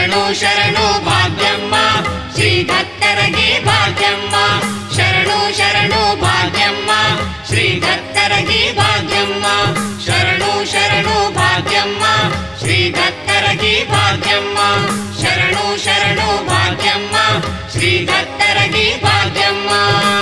ಶರಣು ಶರಣು ಭಾಗ್ಯಮ್ಮ ಶ್ರೀ ಗತ್ತರಗಿ ಭಾಗ್ಯಮ್ಮ ಶರಣು ಶರಣು ಭಾಗ್ಯಮ್ಮ ಶ್ರೀ ಗತ್ತರಗಿ ಭಾಗ್ಯಮ್ಮ ಶರಣು ಶರಣು ಭಾಗ್ಯಮ್ಮ ಶ್ರೀ ಗತ್ತರಗಿ ಭಾಗ್ಯಮ್ಮ ಶರಣು ಶರಣು ಭಾಗ್ಯಮ್ಮ ಶ್ರೀ ಗತ್ತರಗಿ ಭಾಗ್ಯಮ್ಮ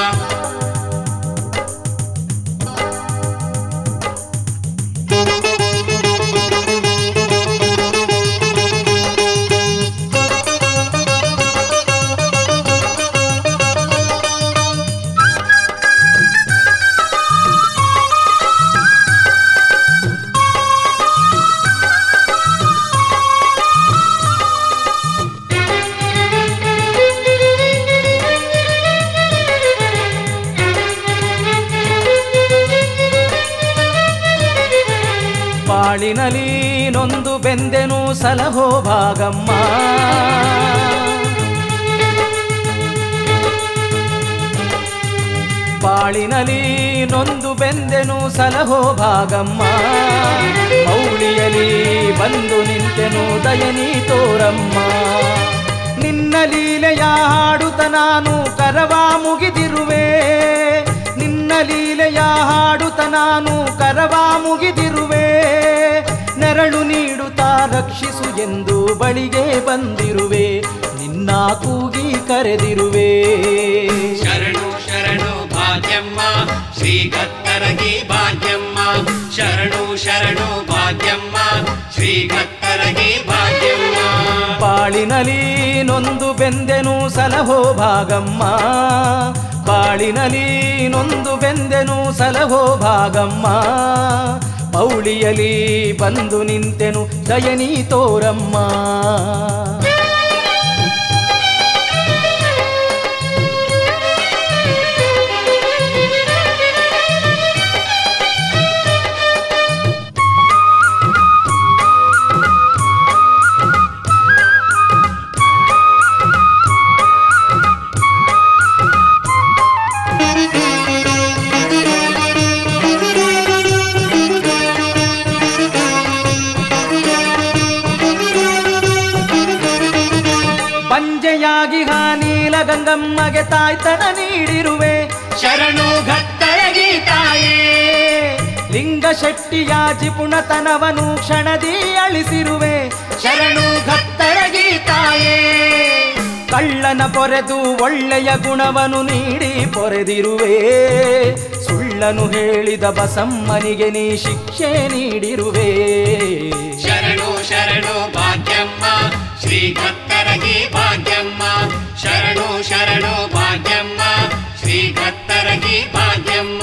ಬಾಳಿನಲಿ ನೊಂದು ಬೆಂದೆನು ಸಲಹೋ ಭಾಗಮ್ಮ ಬಾಳಿನಲಿ ನೊಂದು ಬೆಂದೆನು ಸಲಹೋ ಭಾಗಮ್ಮ ಮೌಳಿಯಲಿ ಬಂದು ನಿಂತೆನು ದಯನಿ ತೋರಮ್ಮ ನಿನ್ನ ಲೀಲೆಯ ಹಾಡುತ್ತ ನಾನು ಕರವ ಮುಗಿದಿರುವೆ ನಿನ್ನ ಲೀಲೆಯ ಹಾಡುತ್ತ ನಾನು ಕರವ ಮುಗಿದಿರುವೆ ನೆರಳು ನೀಡುತ್ತಾ ರಕ್ಷಿಸು ಎಂದು ಬಳಿಗೆ ಬಂದಿರುವೆ ನಿನ್ನ ಕೂಗಿ ಕರೆದಿರುವೆ ಶರಣು ಶರಣು ಭಾಗ್ಯಮ್ಮ ಶ್ರೀ ಗತ್ತರಗಿ ಭಾಗ್ಯಮ್ಮ ಶರಣು ಶರಣು ಭಾಗ್ಯಮ್ಮ ಶ್ರೀ ಗತ್ತರಗಿ ಭಾಗ್ಯಮ್ಮ ಬಾಳಿನಲಿ ನೊಂದು ಬೆಂದೆನು ಸಲಹೋ ಭಾಗಮ್ಮ ಬಾಳಿನಲಿ ನೊಂದು ಬೆಂದೆನು ಸಲಹೋ ಭಾಗಮ್ಮ ಪೌಳಿಯಲಿ ಬಂದು ನಿಂತೆನು ದಯನಿ ತೋರಮ್ಮ ಬಂಜೆಯಾಗಿ ಹಾನೀಲ ಗಂಗಮ್ಮಗೆ ತಾಯ್ತನ ನೀಡಿರುವೆ ಶರಣು ಗತ್ತರಗಿ ತಾಯೇ ಲಿಂಗ ಶೆಟ್ಟಿಯ ಜಿಪುಣತನವನು ಕ್ಷಣದಿ ಅಳಿಸಿರುವೆ ಶರಣು ಗತ್ತರಗಿ ತಾಯೇ ಕಳ್ಳನ ಪೊರೆದು ಒಳ್ಳೆಯ ಗುಣವನು ನೀಡಿ ಪೊರೆದಿರುವೆ ಸುಳ್ಳನು ಹೇಳಿದ ಬಸಮ್ಮನಿಗೆ ನೀ ಶಿಕ್ಷೆ ನೀಡಿರುವೆ ಶರಣು ಶರಣು ಭಾಗ್ಯಮ್ಮ ಶ್ರೀ ಗತ್ತರಗಿ ಭಾಗ್ಯಮ್ಮ ಶರಣು ಶರಣು ಭಾಗ್ಯಮ್ಮ ಶ್ರೀ ಗತ್ತರಗಿ ಭಾಗ್ಯಮ್ಮ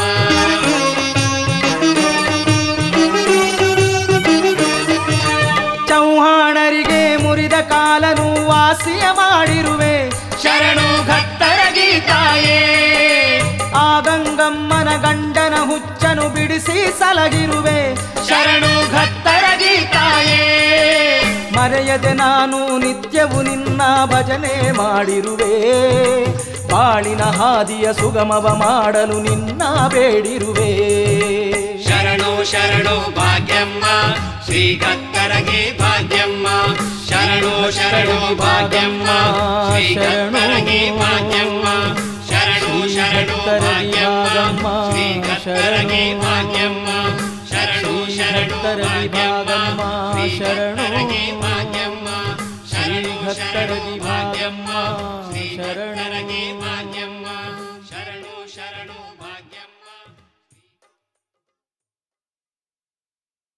ಚೌಹಾಣರಿಗೆ ಮುರಿದ ಕಾಲನು ವಾಸಿಯ ಮಾಡಿರುವೆ ಶರಣು ಗತ್ತರಗಿ ತಾಯೇ ಆ ಗಂಗಮ್ಮನ ಗಂಡನ ಹುಚ್ಚನು ಬಿಡಿಸಿ ಸಲಗಿರುವೆ ಶರಣು ಗತ್ತರಗಿ ತಾಯೇ ಮರೆಯದೆ ನಾನು ನಿತ್ಯವು ನಿನ್ನ ಭಜನೆ ಮಾಡಿರುವೆ ಬಾಳಿನ ಹಾದಿಯ ಸುಗಮವ ಮಾಡಲು ನಿನ್ನ ಬೇಡಿರುವೆ ಶರಣು ಶರಣು ಭಾಗ್ಯಮ್ಮ ಶ್ರೀ ಗತ್ತರಗಿ ಭಾಗ್ಯಮ್ಮ ಶರಣು ಶರಣು ಭಾಗ್ಯಮ್ಮ ಶ್ರೀ ಗತ್ತರಗಿ ಭಾಗ್ಯಮ್ಮ ಶರಣು ಶರಣು ಭಾಗ್ಯಮ್ಮ ಶ್ರೀ ಗತ್ತರಗಿ ಭಾಗ್ಯಮ್ಮ ಶರಣು ಶರಣು ಭಾಗ್ಯಮ್ಮ ಶ್ರೀ ಗತ್ತರಗಿ ಭಾಗ್ಯಮ್ಮ ಶರಣು ಶರಣು ಭಾಗ್ಯಮ್ಮ ಶ್ರೀ ಗತ್ತರಗಿ ಭಾಗ್ಯಮ್ಮ